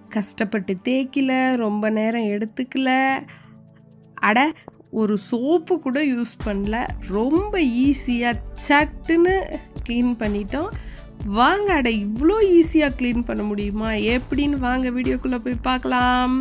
கஷ்டப்பட்டு தேய்க்கல ரொம்ப நேரம் எடுத்துக்கல அட ஒரு சோப்பு கூட யூஸ் பண்ணல ரொம்ப ஈஸியாக சட்டுன்னு க்ளீன் பண்ணிட்டோம் வாங்க அட இவ்வளோ ஈஸியாக க்ளீன் பண்ண முடியுமா எப்படின்னு வாங்க வீடியோக்குள்ளே போய் பார்க்கலாம்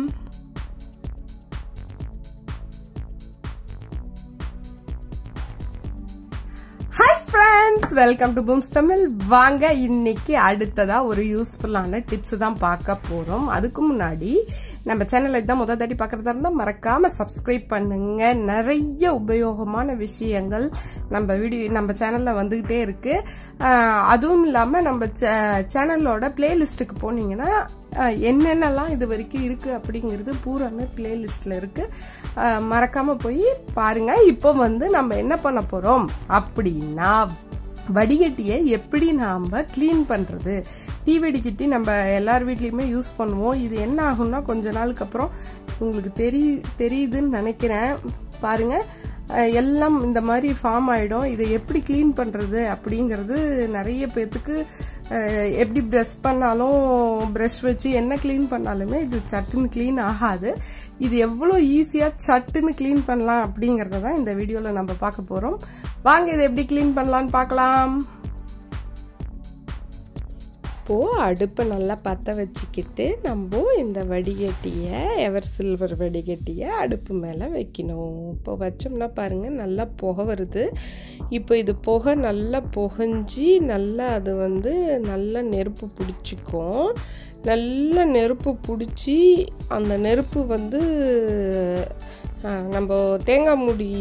hi friends welcome to Booms Tamil வாங்க இன்னைக்கு அடுத்ததா ஒரு யூஸ்ஃபுல்லான டிப்ஸ் தான் பார்க்க போறோம் அதுக்கு முன்னாடி நம்ம சேனலை தான் முதல் தாட்டி பார்க்கறதா இருந்தால் மறக்காம சப்ஸ்கிரைப் பண்ணுங்க நிறைய உபயோகமான விஷயங்கள் நம்ம வீடியோ நம்ம சேனல்ல வந்துகிட்டே இருக்கு ஆஹ் அதுவும் இல்லாம நம்ம சேனலோட பிளேலிஸ்ட்டுக்கு போனீங்கன்னா ஆஹ் என்னென்னலாம் இது வரைக்கும் இருக்கு அப்படிங்கிறது பூரான பிளேலிஸ்ட்ல இருக்கு ஆஹ் மறக்காம போய் பாருங்க இப்போ வந்து நம்ம என்ன பண்ண போறோம் அப்படின்னா வடிகட்டியை எப்படி நாம க்ளீன் பண்றது டீ வடிகட்டி நம்ம எல்லார் வீட்லயுமே யூஸ் பண்ணுவோம் இது என்ன ஆகும்னா கொஞ்ச நாளுக்கு அப்புறம் உங்களுக்கு தெரி தெரியுதுன்னு நினைக்கிறேன் பாருங்க அஹ் எல்லாம் இந்த மாதிரி ஃபார்ம் ஆயிடும் இதை எப்படி க்ளீன் பண்றது அப்படிங்கிறது நிறைய பேர்த்துக்கு அஹ் எப்படி ப்ரஷ் பண்ணாலும் ப்ரஷ் வச்சு என்ன க்ளீன் பண்ணாலுமே இது சட்டுன்னு க்ளீன் ஆகாது இது எவ்வளோ ஈஸியாக சட்டுன்னு க்ளீன் பண்ணலாம் அப்படிங்கறத தான் இந்த வீடியோவில் நம்ம பார்க்க போகிறோம் வாங்க இதை எப்படி க்ளீன் பண்ணலான்னு பார்க்கலாம் இப்போது அடுப்பை நல்லா பற்ற வச்சுக்கிட்டு நம்ம இந்த வடிகட்டியை எவர் சில்வர் வடிகட்டியை அடுப்பு மேலே வைக்கணும் இப்போ வச்சோம்னா பாருங்கள் நல்லா புகை வருது இப்போ இது புகை நல்லா புகஞ்சி நல்லா அது வந்து நல்லா நெருப்பு பிடிச்சிக்கும் நல்லா நெருப்பு பிடிச்சி அந்த நெருப்பு வந்து நம்ம தேங்காய் மூடி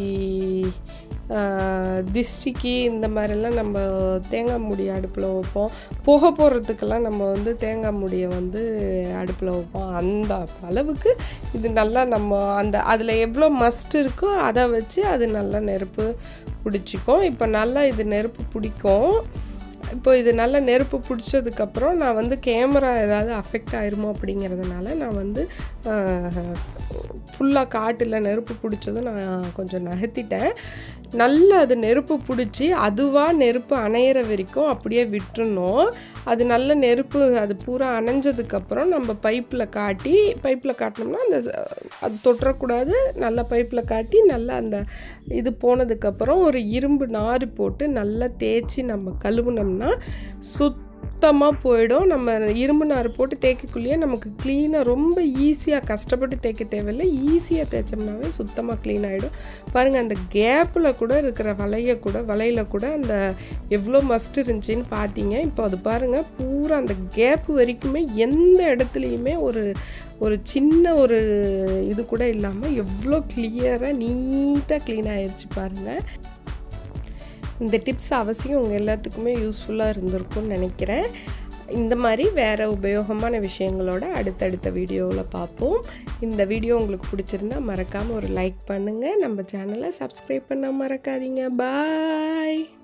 திஷ்டிக்கு இந்த மாதிரிலாம் நம்ம தேங்காய் மூடி அடுப்பில் வைப்போம் புகை போடுறதுக்கெல்லாம் நம்ம வந்து தேங்காய் மூடியை வந்து அடுப்பில் வைப்போம் அந்த அளவுக்கு இது நல்லா நம்ம அந்த அதில் எவ்வளோ மஸ்ட் இருக்கோ அதை வச்சு அது நல்லா நெருப்பு பிடிச்சிக்கும் இப்போ நல்லா இது நெருப்பு பிடிக்கும் இப்போ இது நல்லா நெருப்பு பிடிச்சதுக்கப்புறம் நான் வந்து கேமரா ஏதாவது அஃபெக்ட் ஆயிருமோ அப்படிங்கிறதுனால நான் வந்து ஃபுல்லாக காட்டில் நெருப்பு பிடிச்சதும் நான் கொஞ்சம் நகர்த்திட்டேன் நல்லா அது நெருப்பு பிடிச்சி அதுவாக நெருப்பு அணையிற வரைக்கும் அப்படியே விட்டுறணும் அது நல்ல நெருப்பு அது பூரா அணைஞ்சதுக்கப்புறம் நம்ம பைப்பில் காட்டி பைப்பில் காட்டினோம்னா அந்த அது தொட்டுறக்கூடாது நல்லா பைப்பில் காட்டி நல்லா அந்த இது போனதுக்கப்புறம் ஒரு இரும்பு நார் போட்டு நல்லா தேய்ச்சி நம்ம கழுவுனோம்னா சுத் சுத்தமாக போயிடும் நம்ம இரும்பு நார் போட்டு தேய்க்கக்குள்ளேயே நமக்கு க்ளீனாக ரொம்ப ஈஸியாக கஷ்டப்பட்டு தேய்க்க தேவையில்லை ஈஸியாக தேய்ச்சோம்னாவே சுத்தமாக க்ளீன் ஆகிடும் பாருங்கள் அந்த கேப்பில் கூட இருக்கிற வலையை கூட வலையில் கூட அந்த எவ்வளோ மஸ்ட் இருந்துச்சின்னு பார்த்தீங்க இப்போ அது பாருங்கள் பூரா அந்த கேப் வரைக்குமே எந்த இடத்துலையுமே ஒரு ஒரு சின்ன ஒரு இது கூட இல்லாமல் எவ்வளோ கிளியராக நீட்டாக க்ளீன் ஆயிடுச்சு பாருங்கள் இந்த டிப்ஸ் அவசியம் உங்கள் எல்லாத்துக்குமே யூஸ்ஃபுல்லாக இருந்திருக்கும்னு நினைக்கிறேன் இந்த மாதிரி வேறு உபயோகமான விஷயங்களோட அடுத்தடுத்த வீடியோவில் பார்ப்போம் இந்த வீடியோ உங்களுக்கு பிடிச்சிருந்தா மறக்காமல் ஒரு லைக் பண்ணுங்கள் நம்ம சேனலை சப்ஸ்கிரைப் பண்ண மறக்காதீங்க பாய்